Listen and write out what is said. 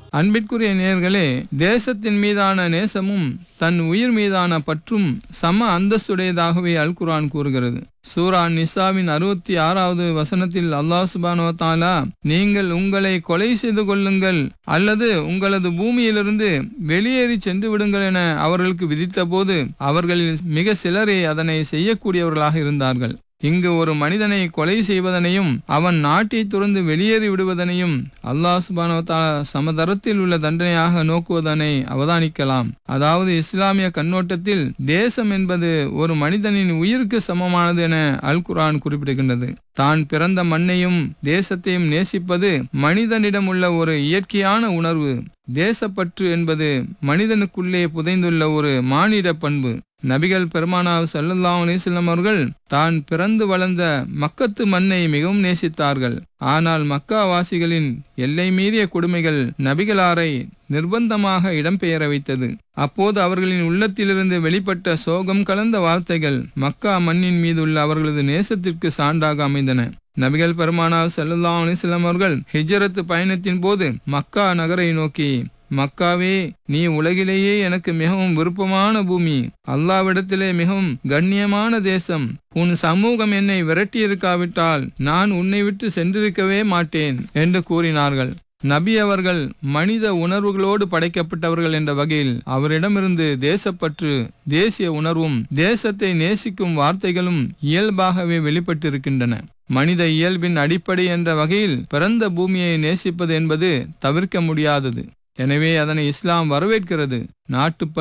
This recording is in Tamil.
அன்பிற்குரிய நேயர்களே தேசத்தின் மீதான நேசமும் தன் உயிர் மீதான பற்றும் சம அந்தஸ்துடையதாகவே அல் குர்ஆன் கூறுகிறது சூரா நிசாவின் அறுபத்தி ஆறாவது வசனத்தில் அல்லாஹ் சுபானோ தாலா நீங்கள் உங்களை கொலை செய்து கொள்ளுங்கள் அல்லது உங்களது பூமியிலிருந்து வெளியேறி சென்று விடுங்கள் என அவர்களுக்கு விதித்தபோது அவர்களில் மிக சிலரே அதனை செய்யக்கூடியவர்களாக இருந்தார்கள் இங்கு ஒரு மனிதனை கொலை செய்வதனையும் அவன் நாட்டை துறந்து வெளியேறி விடுவதனையும் அல்லாஹ் சுபானோ தாலா சமதரத்தில் உள்ள தண்டனையாக நோக்குவதனை அவதானிக்கலாம் அதாவது இஸ்லாமிய கண்ணோட்டத்தில் தேசம் என்பது ஒரு மனிதனின் உயிருக்கு சமமானது என அல் குர்ஆன் குறிப்பிடுகின்றது தான் பிறந்த மண்ணையும் தேசத்தையும் நேசிப்பது மனிதனிடம் உள்ள ஒரு இயற்கையான உணர்வு தேசப்பற்று என்பது மனிதனுக்குள்ளே புதைந்துள்ள ஒரு மானிட பண்பு நபிகள் பெருமானார் சல்லல்லாஹு அலிஸ்லாம் அவர்கள் தான் பிறந்து வளர்ந்த மக்கத்து மண்ணை மிகவும் நேசித்தார்கள் ஆனால் மக்கா வாசிகளின் எல்லை மீறிய கொடுமைகள் நபிகளாரை நிர்பந்தமாக இடம்பெயர வைத்தது அப்போது அவர்களின் உள்ளத்திலிருந்து வெளிப்பட்ட சோகம் கலந்த வார்த்தைகள் மக்கா மண்ணின் மீதுள்ள அவர்களது நேசத்திற்கு சான்றாக அமைந்தன நபிகள் பெருமானார் சல்லல்லாஹு அலிஸ்லாம் அவர்கள் ஹிஜரத் பயணத்தின் போது மக்கா நகரை நோக்கி மக்காவே நீ உலகிலேயே எனக்கு மிகவும் விருப்பமான பூமி அல்லாவிடத்திலே மிகவும் கண்ணியமான தேசம் உன் சமூகம் என்னை விரட்டி இருக்காவிட்டால் நான் உன்னை விட்டு சென்றிருக்கவே மாட்டேன் என்று கூறினார்கள் நபி அவர்கள் மனித உணர்வுகளோடு படைக்கப்பட்டவர்கள் என்ற வகையில் அவரிடமிருந்து தேசப்பற்று தேசிய உணர்வும் தேசத்தை நேசிக்கும் வார்த்தைகளும் இயல்பாகவே வெளிப்பட்டிருக்கின்றன மனித இயல்பின் அடிப்படை என்ற வகையில் பிறந்த பூமியை நேசிப்பது என்பது தவிர்க்க முடியாதது எனவே அதனை இஸ்லாம் வரவேற்கிறது நாட்டுப்பற்று